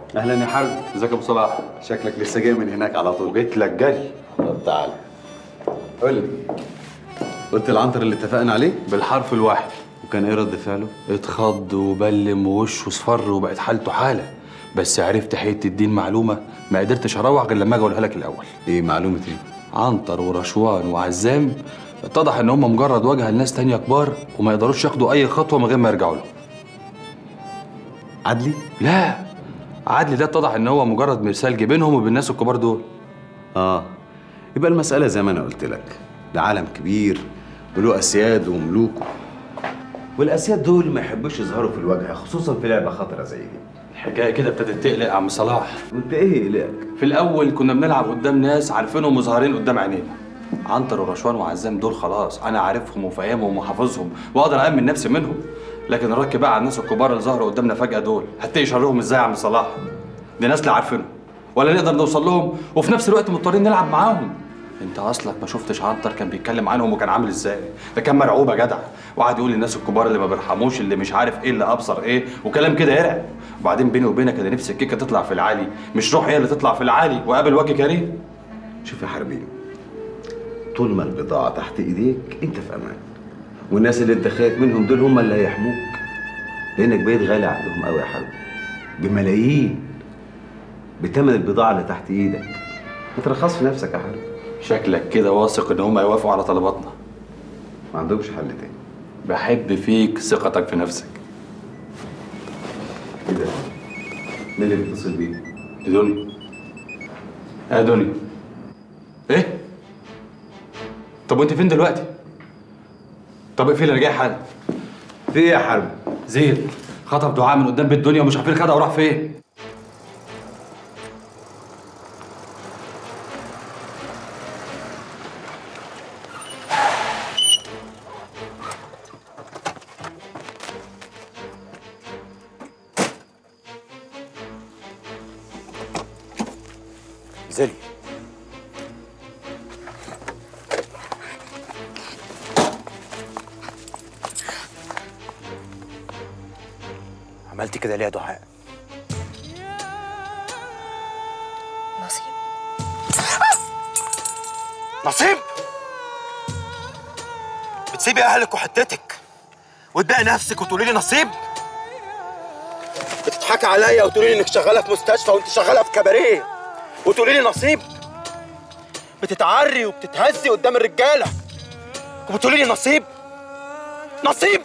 اهلا يا حرب ازيك يا ابو صلاح شكلك لسه جاي من هناك على طول جيت لك جري طب تعال قول لي قلت العنتر اللي اتفقنا عليه بالحرف الواحد وكان ايه رد فعله اتخض وبلم ووشه اصفر وبقت حالته حاله بس عرفت حته الدين معلومه ما قدرتش اروح غير لما اجي اقولها لك الاول ايه معلومه ايه عنتر ورشوان وعزام اتضح ان هم مجرد واجهه لناس تانية كبار وما يقدروش ياخدوا اي خطوه من غير ما يرجعوا له عدلي لا عدلي ده اتضح ان هو مجرد مرسال بينهم وبين الناس الكبار دول اه يبقى المساله زي ما انا قلت لك ده عالم كبير وله اسياد وملوكه والاسياد دول ما يحبوش يظهروا في الواجهه خصوصا في لعبه خطره زي دي الحكايه كده ابتدت تقلق يا عم صلاح وانت ايه قلقك في الاول كنا بنلعب قدام ناس عارفينهم وظاهرين قدام عينينا عنتر ورشوان وعزام دول خلاص انا عارفهم وفاهمهم وحافظهم واقدر امن نفسي منهم لكن الرك بقى على الناس الكبار اللي ظهروا قدامنا فجاه دول هتلاقي شرهم ازاي يا عم صلاح دي ناس لا عارفينهم ولا نقدر نوصل لهم وفي نفس الوقت مضطرين نلعب معاهم انت اصلك ما شفتش عنتر كان بيتكلم عنهم وكان عامل ازاي ده كان مرعوب يا جدع وقعد يقول للناس الكبار اللي ما بيرحموش اللي مش عارف ايه اللي ابصر ايه وكلام كده يرعب وبعدين بيني وبينك انا نفسي الكيكه تطلع في العالي مش روح هي اللي تطلع في العالي وقابل وجه كريم شوف يا حربين طول ما البضاعه تحت ايديك انت في امان والناس اللي انت خايف منهم دول هم اللي هيحموك لانك بقيت غالي عندهم قوي يا حربي بملايين بتمن البضاعه اللي تحت ايدك ما ترخصش في نفسك يا حربي شكلك كده واثق ان هم هيوافقوا على طلباتنا ما عندهمش حل تاني بحب فيك ثقتك في نفسك ايه ده؟ مين اللي بيتصل بيه؟ دي دنيا اه دنيا ايه طب وانت فين دلوقتي طب اقفل انا جاي حالا في ايه يا حربي؟ زين خطف دعاء من قدام بيت دنيا ومش عارفين خدها وراح فين انزلي عملتي كده ليه يا دعاء؟ نصيب نصيب بتسيبي اهلك وحتتك وتبيعي نفسك وتقولي لي نصيب بتضحكي عليا وتقولي لي انك شغاله في مستشفى وانت شغاله في كباريه وتقولي لي نصيب بتتعري وبتتهزي قدام الرجاله وبتقولي لي نصيب نصيب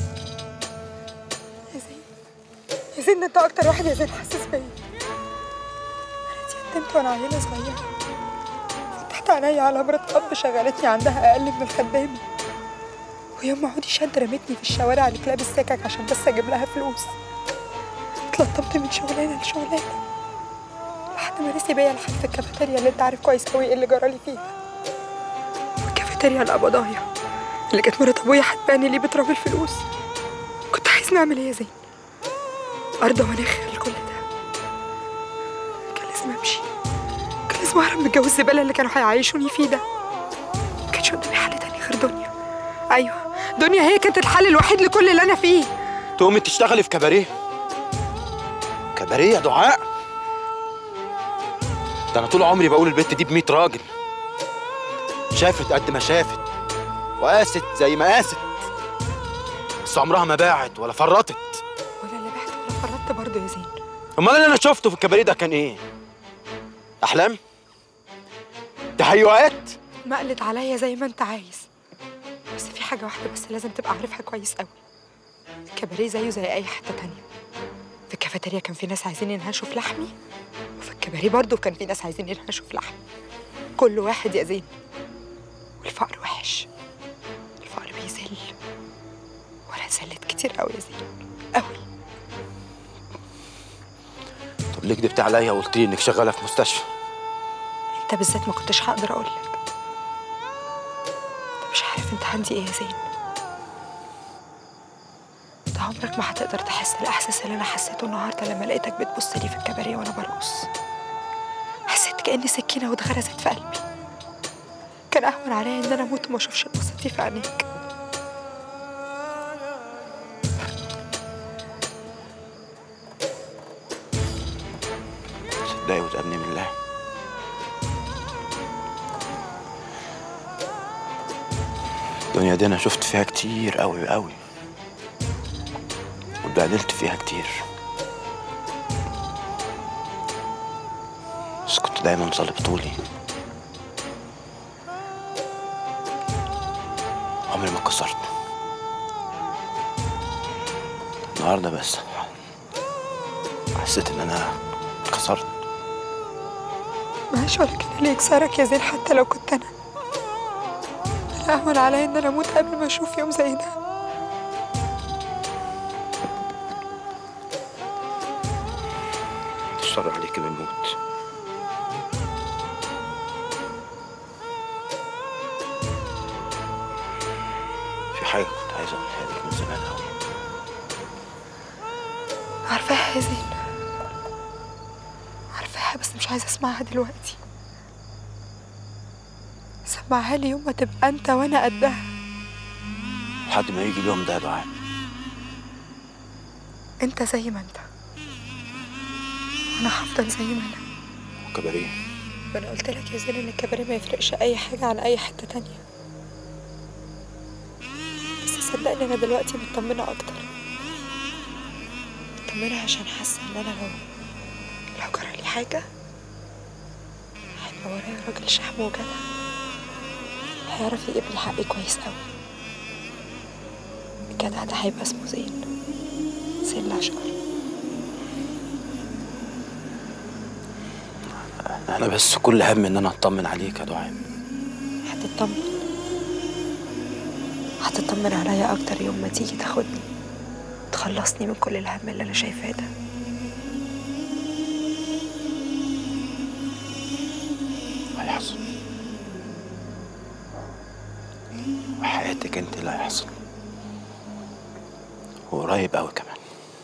يا زين يا زين ده انت اكتر واحد يا زين حاسس بيا انا اتيتمت وانا عيله صغيره فتحت عينيا على مرات اب شغلتني عندها اقل من الخدامه ويوم ما عودي شاد رمتني في الشوارع لكلاب السكك عشان بس اجيب لها فلوس اتلطمت من شغلانه لشغلانه لحد ما رسي بيا لحد في الكافيتيريا اللي انت عارف كويس قوي ايه اللي جرالي فيها الكافيتيريا القبضايه اللي كانت مرات ابويا حتباني ليه بتراب الفلوس كنت عايز نعمل ايه يا زين ارضى ونخر لكل ده كان لازم امشي كان لازم اهرب من الجو الزباله اللي كانوا هيعيشوني فيه ده ما كانش قدامي حل تاني غير دنيا ايوه دنيا هي كانت الحل الوحيد لكل اللي انا فيه تقومي تشتغلي في كباريه كباريه يا دعاء ده انا طول عمري بقول البت دي ب 100 راجل شافت قد ما شافت وقاست زي ما قاست بس عمرها ما باعت ولا فرطت ولا اللي بعت ولا فرطت برضه يا زين امال اللي انا شفته في الكباريه ده كان ايه احلام تهيؤات مقلت عليا زي ما انت عايز بس في حاجه واحده بس لازم تبقى عارفها كويس قوي الكباريه زيه زي اي حته تانية في الكافيتيريا كان في ناس عايزين ينهشوا في لحمي وفي الكباريه برضه كان في ناس عايزين ينهشوا في لحمي كل واحد يا زين والفقر وحش الفقر بيذل وانا اتذلت كتير قوي يا زين قوي طب ليه كدبت عليا وقلت لي انك شغاله في مستشفى انت بالذات ما كنتش هقدر اقول لك انت مش عارف انت عندي ايه يا زين انت عمرك ما هتقدر تحس الاحساس اللي انا حسيته النهارده لما لقيتك بتبص لي في الكباريه وانا برقص حسيت كاني سكينه واتغرزت في قلبي كان اهون عليا ان انا اموت وما اشوفش البساطة دي في عينيك تتضايق وتأمني من الله الدنيا دي انا شفت فيها كتير قوي قوي واتبهدلت فيها كتير بس كنت دايما صلب طولي عمري ما اتكسرت النهارده بس حسيت ان انا اتكسرت معلش ولا كان اللي يكسرك يا زين حتى لو كنت انا انا اهون عليا ان انا اموت قبل ما اشوف يوم زي ده الشر عليك بالموت في حاجة كنت عايز أقولها لك من زمان أوي عارفاها يا زين عارفاها بس مش عايزه اسمعها دلوقتي سمعها لي يوم ما تبقى انت وانا قدها لحد ما يجي اليوم ده يا دعاء انت زي ما انت وانا هفضل زي ما انا وكباريه وانا قلت لك يا زين ان الكباريه ما يفرقش اي حاجه عن اي حته تانية بس صدقني انا دلوقتي مطمنه اكتر مطمنه عشان حاسه ان انا لو لو جرى لي حاجه هيبقى ورايا راجل شحم وجدع هيعرف يجيب لي حقي كويس قوي الجدع ده هيبقى اسمه زين زين الاشقر أنا بس كل هم إن أنا أطمن عليك يا دعاء هتطمن هتطمن عليا اكتر يوم ما تيجي تاخدني تخلصني من كل الهم اللي انا شايفاه ده هيحصل وحياتك أنت اللي هيحصل وقريب أوي كمان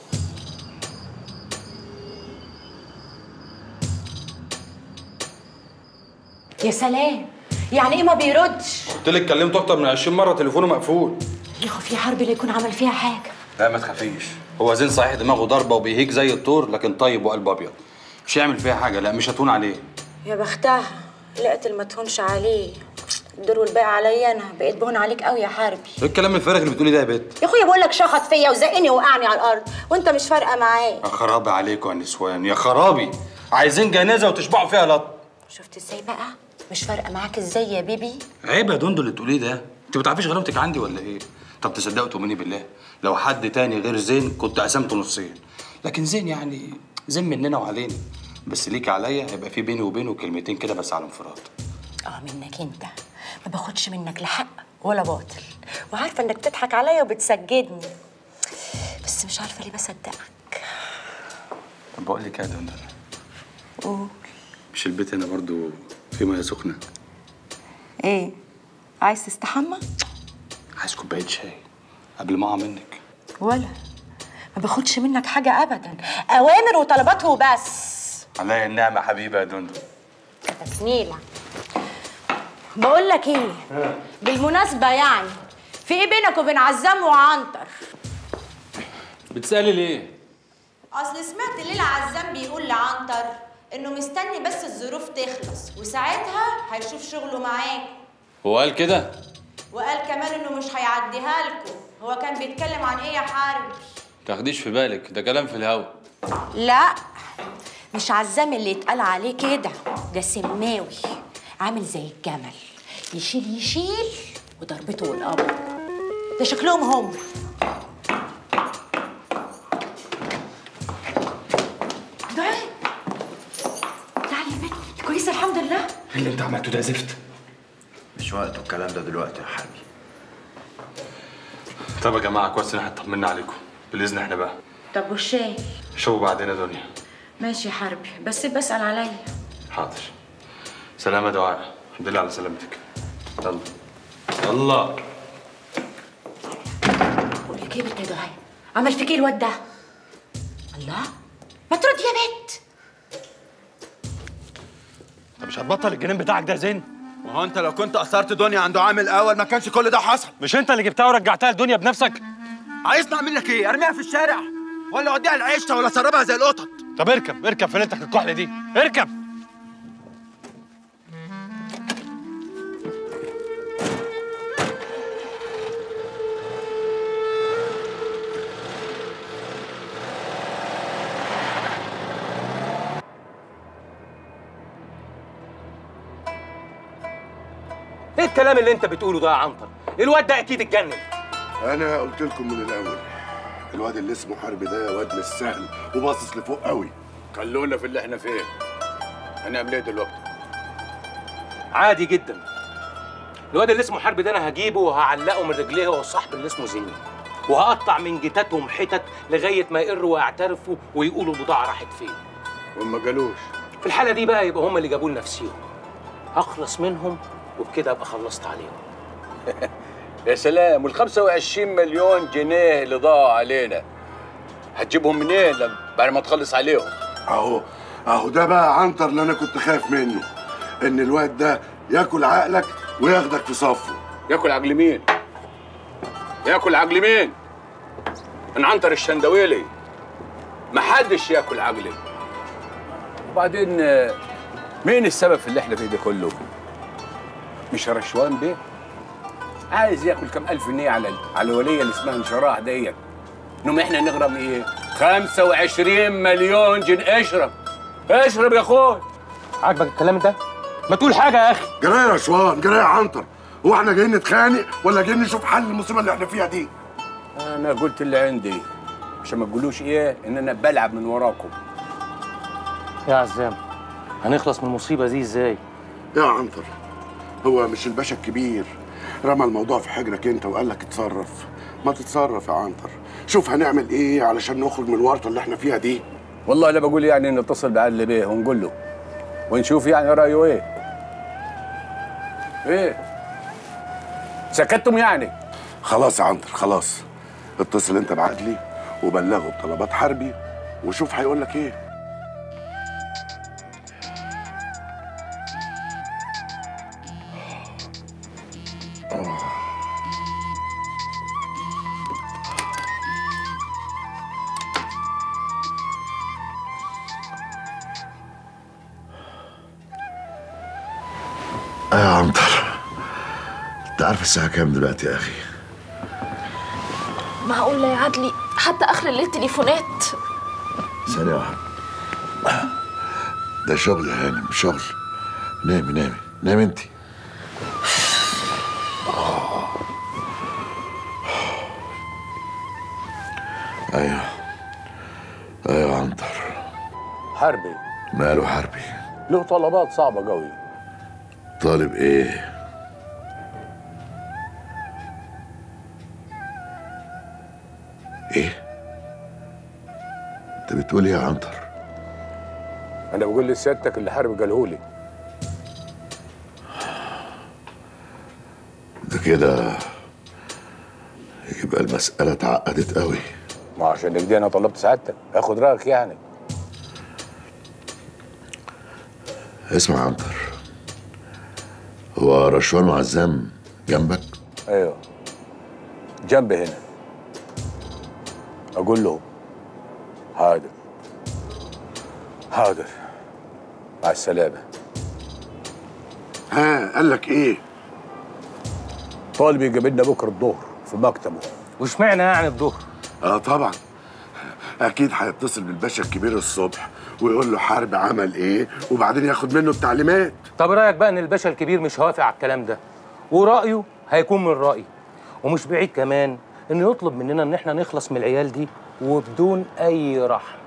يا سلام يعني ايه ما بيردش قلت لك كلمته اكتر من 20 مره تليفونه مقفول يا اخو في حرب اللي يكون عمل فيها حاجه لا ما تخافيش هو زين صحيح دماغه ضربه وبيهيج زي الطور لكن طيب وقلب ابيض مش هيعمل فيها حاجه لا مش هتون عليه يا بختها لقيت ما تهونش عليه الدور والباقي عليا انا بقيت بهون عليك قوي يا حربي ايه الكلام الفارغ اللي بتقولي ده يا بت يا اخويا بقول لك شخط فيا وزقني وقعني على الارض وانت مش فارقه معاه يا خرابي عليكم يا نسوان يا خرابي عايزين جنازه وتشبعوا فيها لط شفت ازاي بقى مش فارقه معاك ازاي يا بيبي عيب يا دندو اللي تقوليه ده انت ما تعرفيش غرامتك عندي ولا ايه طب تصدقوا تؤمني بالله لو حد تاني غير زين كنت قسمته نصين لكن زين يعني زين مننا وعلينا بس ليك عليا هيبقى في بيني وبينه كلمتين كده بس على انفراد اه منك انت ما باخدش منك لا حق ولا باطل وعارفه انك بتضحك عليا وبتسجدني بس مش عارفه ليه بصدقك طب بقول لك ايه يا دندو قول مش البيت هنا برضو في ميه سخنه ايه عايز تستحمى عايز كوبايه شاي قبل ما اقع منك ولا ما باخدش منك حاجه ابدا اوامر وطلبات وبس عليا النعمه حبيبه يا دندو تسنيلة بقول لك ايه بالمناسبة يعني في ايه بينك وبين عزام وعنتر بتسالي ليه اصل سمعت ليلى عزام بيقول لعنتر انه مستني بس الظروف تخلص وساعتها هيشوف شغله معاك هو قال كده وقال كمان انه مش هيعديها لكم هو كان بيتكلم عن ايه يا حرب تاخديش في بالك ده كلام في الهوا لا مش عزام اللي يتقال عليه كده ده سماوي عامل زي الجمل يشيل يشيل وضربته والقبر ده شكلهم هم دعاء تعالي يا بنت كويسه الحمد لله اللي انت عملته ده زفت مش وقته الكلام ده دلوقتي يا حبيبي طب يا جماعه كويس ان احنا طمنا عليكم بالاذن احنا بقى طب والشاي شوفوا بعدين يا دنيا ماشي يا حربي بس بسأل عليا حاضر سلامة يا دعاء الحمد لله على سلامتك يلا يلا بقول لك ايه يا بنت يا دعاء عمل فيك ايه الواد ده الله ما ترد يا بنت انت مش هتبطل الجنان بتاعك ده يا زين ما هو انت لو كنت اثرت دنيا عند عامل الاول ما كانش كل ده حصل مش انت اللي جبتها ورجعتها الدنيا بنفسك عايزني اعمل لك ايه ارميها في الشارع ولا اوديها العيشه ولا اسربها زي القطط انت طب اركب اركب في ليلتك الكحل دي اركب ايه الكلام اللي انت بتقوله ده يا عنتر الواد ده اكيد اتجنن انا قلت لكم من الاول الواد اللي اسمه حرب ده واد مش سهل وباصص لفوق قوي خلونا في اللي احنا فيه هنعمل ايه دلوقتي عادي جدا الواد اللي اسمه حرب ده انا هجيبه وهعلقه من رجليه هو الصاحب اللي اسمه زيني وهقطع من جتاتهم حتت لغايه ما يقروا ويعترفوا ويقولوا البضاعه راحت فين وما قالوش في الحاله دي بقى يبقى هم اللي جابوا لنا نفسيهم هخلص منهم وبكده ابقى خلصت عليهم يا سلام وال 25 مليون جنيه اللي ضاعوا علينا هتجيبهم منين لما- بعد ما تخلص عليهم اهو اهو ده بقى عنتر اللي انا كنت خايف منه ان الواد ده ياكل عقلك وياخدك في صفه ياكل عقل مين ياكل عقل مين من عنتر الشندويلي ما حدش ياكل عقلي وبعدين آه، مين السبب في اللي احنا فيه ده كله مش رشوان بيه عايز ياكل كم الف جنيه على على الوليه اللي اسمها انشراح ديت انهم احنا نغرم ايه 25 مليون جنيه اشرب اشرب يا اخوي عاجبك الكلام ده ما تقول حاجه يا اخي جرايه يا رشوان جرايه يا عنتر هو احنا جايين نتخانق ولا جايين نشوف حل المصيبه اللي احنا فيها دي انا قلت اللي عندي عشان ما تقولوش ايه ان انا بلعب من وراكم يا عزام هنخلص من المصيبه دي ازاي يا عنتر هو مش الباشا الكبير رمى الموضوع في حجرك انت وقال لك اتصرف ما تتصرف يا عنتر شوف هنعمل ايه علشان نخرج من الورطه اللي احنا فيها دي والله انا بقول يعني نتصل بعدل بيه ونقول له ونشوف يعني رايه ايه ايه سكتتم يعني خلاص يا عنتر خلاص اتصل انت بعقلي وبلغه بطلبات حربي وشوف هيقول لك ايه يا عنتر انت عارف الساعة كام دلوقتي يا اخي؟ معقولة يا عدلي حتى آخر الليل تليفونات ثانية واحدة ده شغل يا هانم شغل نامي نامي نامي انت ايوه ايوه عنتر حربي ماله حربي له طلبات صعبه قوي طالب ايه ايه انت بتقول ايه يا عنتر انا بقول لسيادتك اللي حربي قاله لي ده كده يبقى المسألة اتعقدت قوي ما عشان كده انا طلبت سعادتك اخد رايك يعني اسمع يا عنتر هو رشوان وعزام جنبك ايوه جنبي هنا اقول له حاضر حاضر مع السلامه ها قال لك ايه طالب يقابلنا بكره الظهر في مكتبه واشمعنى يعني الظهر اه طبعا اكيد هيتصل بالباشا الكبير الصبح ويقول له حرب عمل ايه وبعدين ياخد منه التعليمات طب رايك بقى ان الباشا الكبير مش هوافق على الكلام ده ورايه هيكون من رايي ومش بعيد كمان انه يطلب مننا ان احنا نخلص من العيال دي وبدون اي رحمه